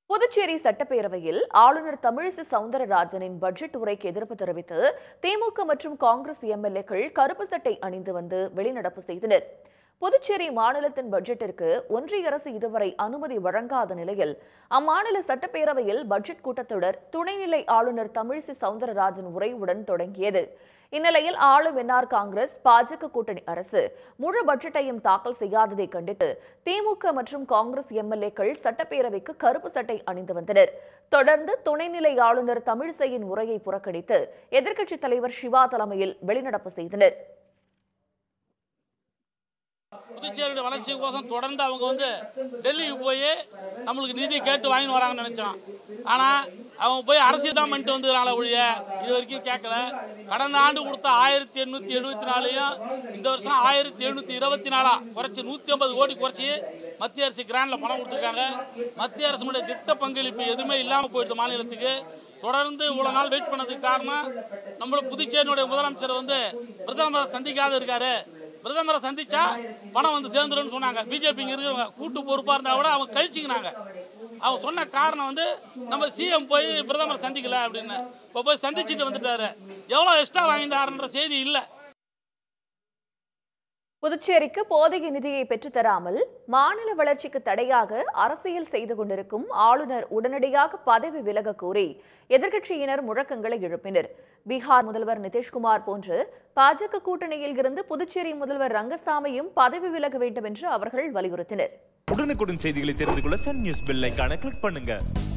புதுச்சேரி சட்டப்பேரவையில் ஆளுநர் தமிழிசை சவுந்தரராஜனின் பட்ஜெட் உரைக்கு எதிர்ப்பு தெரிவித்து திமுக மற்றும் காங்கிரஸ் எம்எல்ஏக்கள் கருப்பு சட்டை அணிந்து வந்து வெளிநடப்பு செய்தனர் புதுச்சேரி மாநிலத்தின் பட்ஜெட்டிற்கு ஒன்றிய அரசு இதுவரை அனுமதி வழங்காத நிலையில் அம்மாநில சட்டப்பேரவையில் பட்ஜெட் கூட்டத்தொடர் துணைநிலை ஆளுநர் தமிழிசை சவுந்தரராஜன் உரையுடன் தொடங்கியது இந்நிலையில் ஆளும் என்ஆர் காங்கிரஸ் பாஜக கூட்டணி அரசு முழு பட்ஜெட்டையும் தாக்கல் செய்யாததை கண்டித்து திமுக மற்றும் காங்கிரஸ் எம்எல்ஏக்கள் சட்டப்பேரவைக்கு கருப்பு சட்டை அணிந்து வந்தனர் தொடர்ந்து துணைநிலை ஆளுநர் தமிழிசையின் உரையை புறக்கணித்து எதிர்க்கட்சித் தலைவர் சிவா தலைமையில் வெளிநடப்பு செய்தனர் புதுச்சேரியோட வளர்ச்சிக்கோசம் தொடர்ந்து அவங்க வந்து டெல்லிக்கு போய் நம்மளுக்கு நிதி கேட்டு வாங்கிட்டு வராங்கன்னு நினைச்சோம் ஆனால் அவங்க போய் அரசியல் தான் பண்ணிட்டு வந்துக்கிறாங்களே ஒழிய இது வரைக்கும் கேட்கல கடந்த ஆண்டு கொடுத்த ஆயிரத்தி எண்ணூற்றி எழுபத்தி நாலையும் இந்த வருஷம் ஆயிரத்தி எழுநூற்றி இருபத்தி நாலா குறைச்சி நூற்றி ஐம்பது கோடி குறைச்சி மத்திய அரசு கிராண்டில் பணம் கொடுத்துருக்காங்க மத்திய அரசுடைய திட்ட பங்களிப்பு எதுவுமே இல்லாமல் போயிடுது மாநிலத்துக்கு தொடர்ந்து இவ்வளோ நாள் வெயிட் பண்ணதுக்கு காரணம் நம்மளோட புதுச்சேரியினுடைய முதலமைச்சர் வந்து பிரதமரை சந்திக்காத இருக்காரு பிரதமரை சந்திச்சா பணம் வந்து சேர்ந்துருன்னு சொன்னாங்க பிஜேபி இங்க இருக்கிறவங்க கூட்டு பொறுப்பா இருந்தா கூட அவங்க கழிச்சுக்கினாங்க அவங்க சொன்ன காரணம் வந்து நம்ம சிஎம் போய் பிரதமரை சந்திக்கல அப்படின்னு இப்போ போய் சந்திச்சுட்டு வந்துட்டாரு எவ்வளோ எக்ஸ்ட்ரா வாங்கிட்டாருன்ற செய்தி இல்லை புதுச்சேரிக்கு போதிய நிதியை பெற்றுத் தராமல் மாநில வளர்ச்சிக்கு தடையாக அரசியல் செய்து கொண்டிருக்கும் ஆளுநர் உடனடியாக பதவி விலக கோரி எதிர்க்கட்சியினர் முழக்கங்களை எழுப்பினர் பீகார் முதல்வர் நிதிஷ்குமார் போன்று பாஜக கூட்டணியில் இருந்து புதுச்சேரி முதல்வர் ரங்கசாமியும் பதவி விலக வேண்டும் என்று அவர்கள் வலியுறுத்தினர் உடனுக்குடன் செய்திகளை தெரிந்து கொள்ள சன் நியூஸ் பெல் ஐகானை கிளிக் பண்ணுங்க